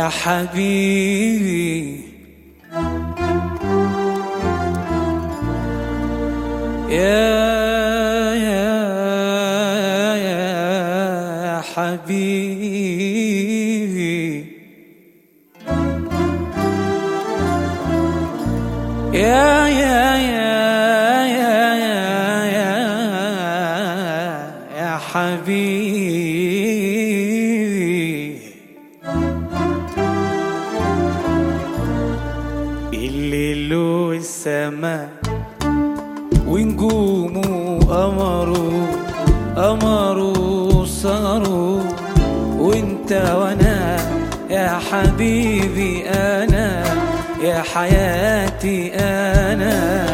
يا حبيبي يا يا يا حبيبي يا يا يا يا يا يا يا حبيبي الليل والسماء ونجومه قمروا قمروا سهروا وانت وانا يا حبيبي انا يا حياتي انا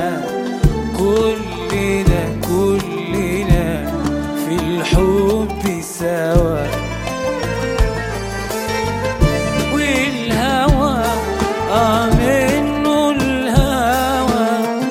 كلنا كلنا في الحب سوا والهوى آه منه الهوى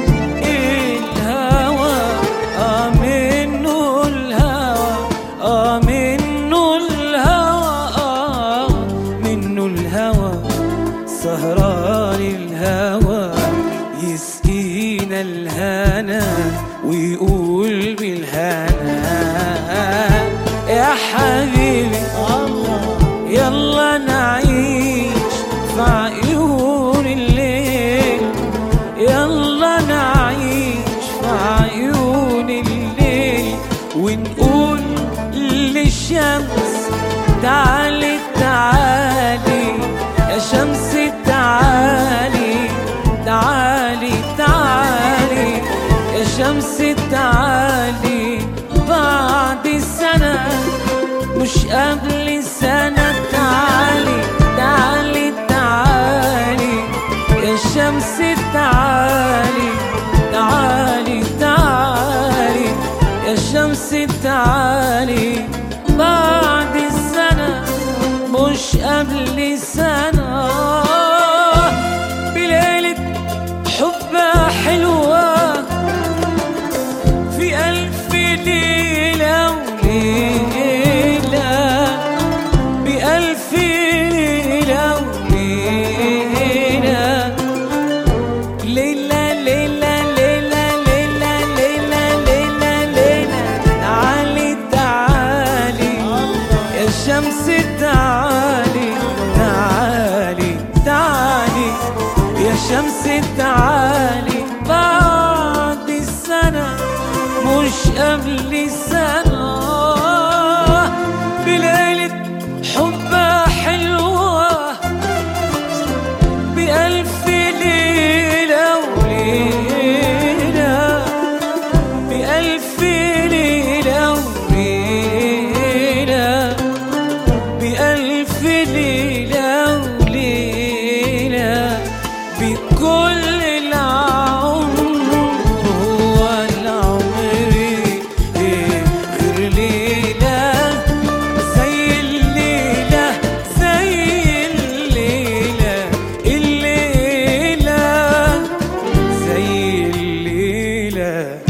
الهوى آه منه الهوى آه منه الهوى آه منه الهوى سهران الهوى يسقينا الهنا ويقول بالهنا يا حبيبي يلا نعيش في عيون الليل يلا نعيش في عيون الليل ونقول للشمس تعالي تعالي يا شمس تعالي تعالي تعالي يا شمس تعالي بعد سنة مش قبل سنة تعالي تعالي تعالي يا شمس تعالي تعالي تعالي يا شمس تعالي بعد السنة مش قبل سنة بليلة حب حلوة في ألف ليلة وليلة بألف ليلة وليلة ليلة ليلة ليلة ليلة ليلة ليلة ليلة تعالي تعالي يا شمس تعالي تعالي تعالي يا شمس تعالي بعد السنة مش قبل سنة بليلة حب حلوة بألف ليلة وليلة بألف ليلة وليلة بألف ليلة وليلة بكل العمر هو العمر إيه غير ليلة زي الليلة زي الليلة الليلة زي الليلة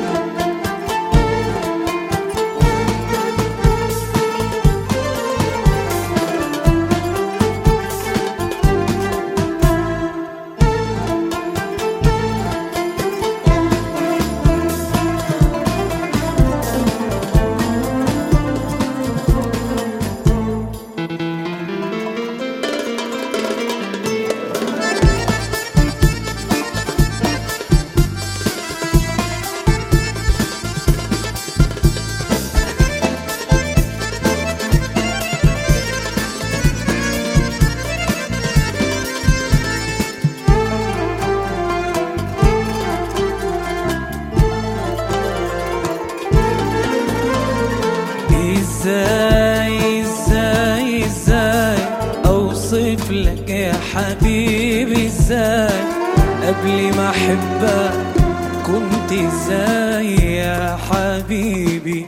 ازاي ازاي ازاي اوصف لك يا حبيبي ازاي قبل ما احبك كنت ازاي يا حبيبي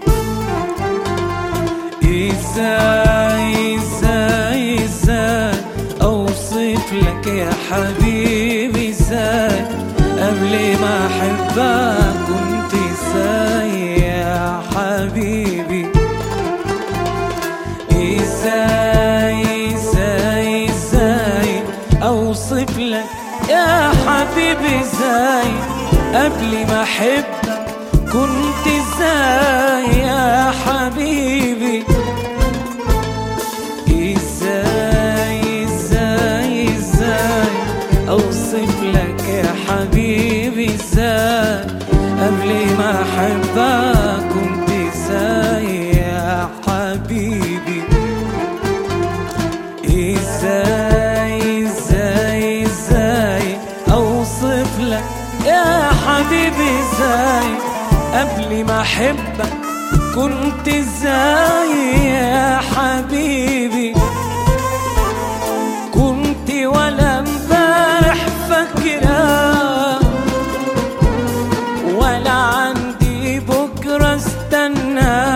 ازاي ازاي ازاي اوصف لك يا حبيبي ازاي قبل ما احبك كنت ازاي يا حبيبي ازاي ازاي ازاي ازاي قبل ما احبك كنت ازاي يا حبيبي ازاي ازاي ازاي اوصف لك يا حبيبي ازاي قبل ما احبك كنت ازاي يا حبيبي ازاي ازاي ازاي اوصف لك يا حبيبي ازاي قبل ما احبك كنت ازاي يا حبيبي كنت ولا امبارح فاكره ولا عندي بكره استنى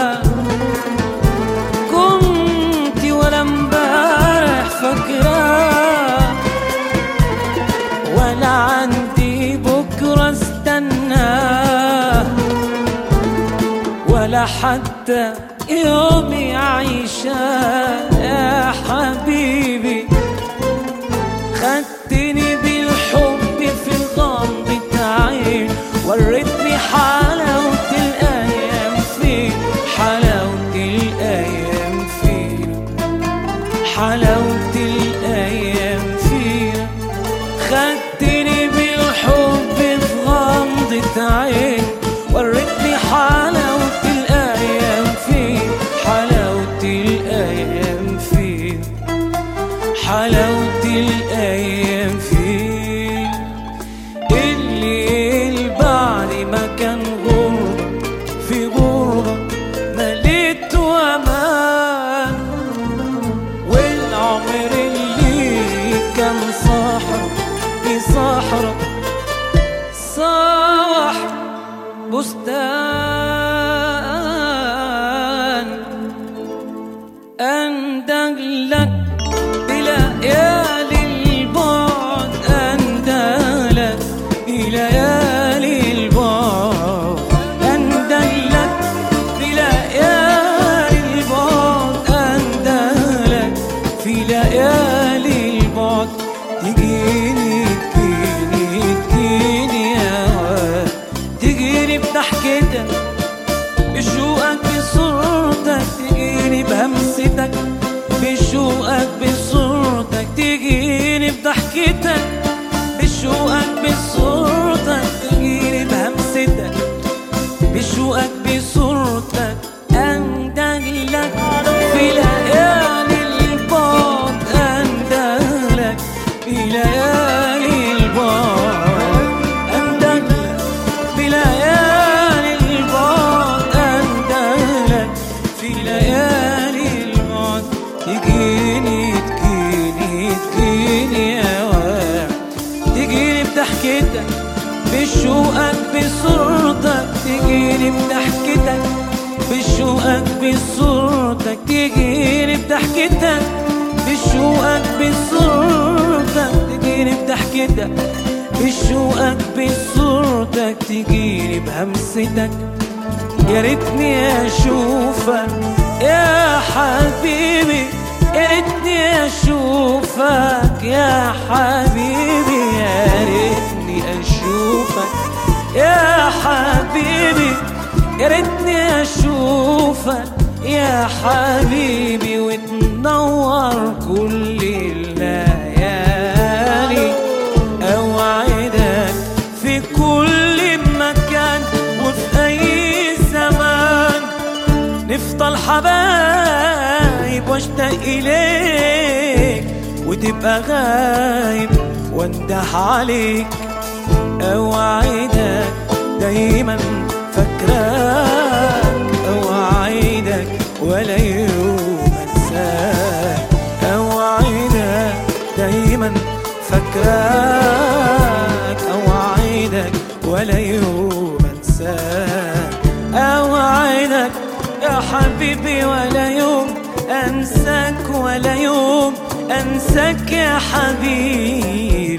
كنت ولا امبارح فاكره ولا عندي بكره استنى ولا حتى يومي عايشة يا حبيبي خدتني بالحب في غمضة عين وريتني حلاوة الأيام فين حلاوة الأيام فين حلاوة الأيام فين خدتني بالحب في غمضة عين وريتني حلاوة الأيام فين حلاوة الأيام فين حلاوة الأيام فين اللي بعد ما كان غربة في غربة مليت وأمان والعمر اللي كان صحرا في صحرا صاح بستان أندق لك بليالي البعد أندق لك بليالي البعد أندق لك بليالي البعد أندق لك في ليالي البعد تجيني تجيني تجيني يا واد تجيني بضحكتك بشوقك بصورتك تجيني بهمستك بشوقك بصورتك تجيني بضحكتك بشوقك بصورتك تجيني بهمستك بشوقك بصورتك أندهلك في ليالي البعد أندهلك في ليالي البعد أندهلك في ليالي البعد أندهلك في ليالي البعد تجيني تجيني تجيني يا واد تجيني بضحكتك بشوقك بصورتك تجيني بضحكتك بشوقك بصورتك تجيني بضحكتك بشوقك بصورتك تجيني بضحكتك بشوقك بصورتك تجيني بهمستك يا ريتني اشوفك يا حبيبي يا ريتني اشوفك يا حبيبي يا ريتني اشوفك يا حبيبي يا ريتني اشوفك يا حبيبي وتنور كل الليالي اوعدك في كل مكان وفي اي زمان نفضل حبايب واشتاق اليك وتبقى غايب وانده عليك اوعدك دايما فاكراك اوعدك ولا يوم انساك اوعدك دايما فاكراك اوعدك ولا يوم انساك اوعدك يا حبيبي ولا يوم انساك ولا يوم انساك يا حبيبي